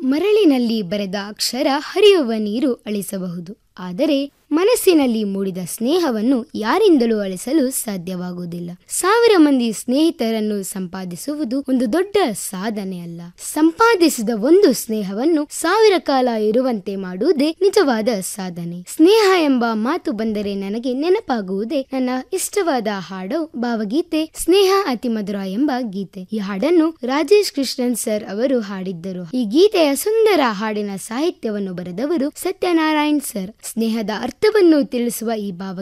ಮರಳಿನಲ್ಲಿ ಬರೆದ ಅಕ್ಷರ ಹರಿಯುವ ನೀರು ಅಳಿಸಬಹುದು ಆದರೆ ಮನಸ್ಸಿನಲ್ಲಿ ಮೂಡಿದ ಸ್ನೇಹವನ್ನು ಯಾರಿಂದಲೂ ಅಳಿಸಲು ಸಾಧ್ಯವಾಗುವುದಿಲ್ಲ ಸಾವಿರ ಮಂದಿ ಸ್ನೇಹಿತರನ್ನು ಸಂಪಾದಿಸುವುದು ಒಂದು ದೊಡ್ಡ ಸಾಧನೆ ಅಲ್ಲ ಸಂಪಾದಿಸಿದ ಒಂದು ಸ್ನೇಹವನ್ನು ಸಾವಿರ ಕಾಲ ಇರುವಂತೆ ಮಾಡುವುದೇ ನಿಜವಾದ ಸಾಧನೆ ಸ್ನೇಹ ಎಂಬ ಮಾತು ಬಂದರೆ ನನಗೆ ನೆನಪಾಗುವುದೇ ನನ್ನ ಇಷ್ಟವಾದ ಹಾಡು ಭಾವಗೀತೆ ಸ್ನೇಹ ಅತಿ ಮಧುರ ಎಂಬ ಗೀತೆ ಈ ಹಾಡನ್ನು ರಾಜೇಶ್ ಕೃಷ್ಣನ್ ಸರ್ ಅವರು ಹಾಡಿದ್ದರು ಈ ಗೀತೆಯ ಸುಂದರ ಹಾಡಿನ ಸಾಹಿತ್ಯವನ್ನು ಬರೆದವರು ಸತ್ಯನಾರಾಯಣ್ ಸರ್ ಸ್ನೇಹದ ಅರ್ಥವನ್ನು ತಿಳಿಸುವ ಈ ಭಾವ